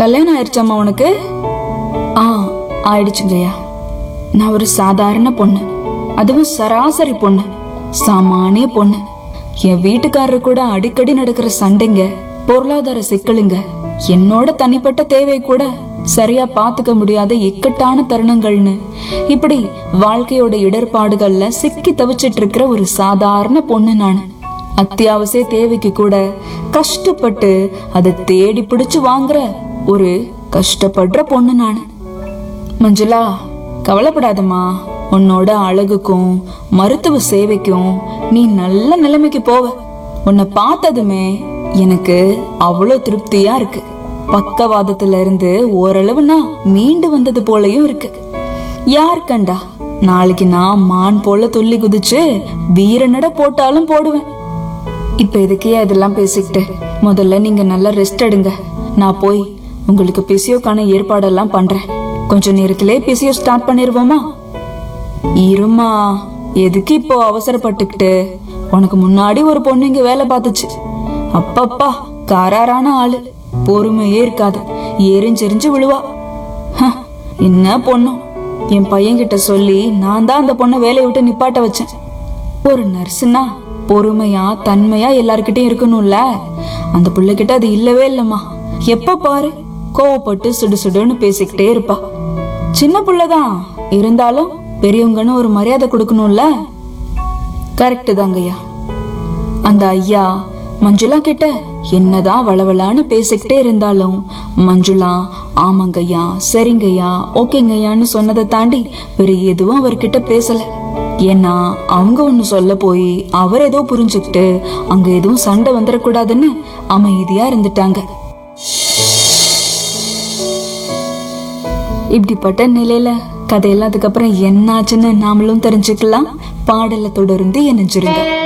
கல்யாணம் ஆயிடுச்சாம்மா உனக்கு ஆ ஆயிடுச்சுங்கய்யா நான் ஒரு சாதாரண பொண்ணு அதுவும் சராசரி பொண்ணு சாமானிய பொண்ணு என் வீட்டுக்காரர் கூட அடிக்கடி நடக்கிற சண்டைங்க பொருளாதார சிக்கலுங்க என்னோட தனிப்பட்ட தேவை கூட சரியா பாத்துக்க முடியாத இக்கட்டான தருணங்கள்னு இப்படி வாழ்க்கையோட இடர்பாடுகள்ல சிக்கி தவிச்சிட்டு இருக்கிற ஒரு சாதாரண பொண்ணு நானு அத்தியாவசிய தேவைக்கு கூட கஷ்டப்பட்டு அதை தேடி பிடிச்சு வாங்குற ஒரு கஷ்டப்படுற பொண்ணு நானு மஞ்சுளா கவலைப்படாதம்மா உன்னோட அழகுக்கும் மருத்துவ சேவைக்கும் நீ நல்ல நிலைமைக்கு போவ உன்னை பார்த்ததுமே எனக்கு அவ்வளோ திருப்தியா இருக்கு பக்கவாதத்துல இருந்து ஓரளவு நான் மீண்டு வந்தது போலயும் இருக்கு யார் கண்டா நாளைக்கு நான் மான் போல துள்ளி குதிச்சு வீரனட போட்டாலும் போடுவேன் இப்ப எதுக்கே இதெல்லாம் பேசிக்கிட்டு முதல்ல நீங்க நல்லா ரெஸ்ட் எடுங்க நான் போய் உங்களுக்கு பிசியோக்கான ஏற்பாடெல்லாம் பண்றேன் கொஞ்ச நேரத்திலே பிசியோ ஸ்டார்ட் பண்ணிருவோமா இருமா எதுக்கு இப்போ அவசரப்பட்டுக்கிட்டு உனக்கு முன்னாடி ஒரு பொண்ணு இங்க வேலை பார்த்துச்சு அப்பப்பா காராரான ஆளு பொறுமையே இருக்காது எரிஞ்செரிஞ்சு விழுவா ஹ, என்ன பொண்ணும் என் பையன்கிட்ட சொல்லி நான் தான் அந்த பொண்ணை வேலையை விட்டு நிப்பாட்ட வச்சேன் ஒரு நர்ஸுனா பொறுமையா தன்மையா எல்லார்கிட்டயும் இருக்கணும்ல அந்த பிள்ளைகிட்ட அது இல்லவே இல்லம்மா எப்ப பாரு கோவப்பட்டு சுடு சுடுன்னு பேசிக்கிட்டே இருப்பா சின்ன புள்ளதான் இருந்தாலும் பெரியவங்கன்னு ஒரு மரியாதை கொடுக்கணும்ல கரெக்ட் தாங்கய்யா அந்த ஐயா மஞ்சுளா கிட்ட என்னதான் வளவளான்னு பேசிக்கிட்டே இருந்தாலும் மஞ்சுளா ஆமாங்கய்யா சரிங்கய்யா ஓகேங்கய்யான்னு சொன்னதை தாண்டி வேற எதுவும் அவர்கிட்ட பேசல ஏன்னா அவங்க ஒண்ணு சொல்ல போய் அவர் ஏதோ புரிஞ்சுக்கிட்டு அங்க எதுவும் சண்டை வந்துடக்கூடாதுன்னு அமைதியா இருந்துட்டாங்க இப்படிப்பட்ட நிலையில கதையெல்லாம் அதுக்கப்புறம் என்னாச்சுன்னு நாமளும் தெரிஞ்சுக்கலாம் பாடலை தொடர்ந்து இணைஞ்சிருங்க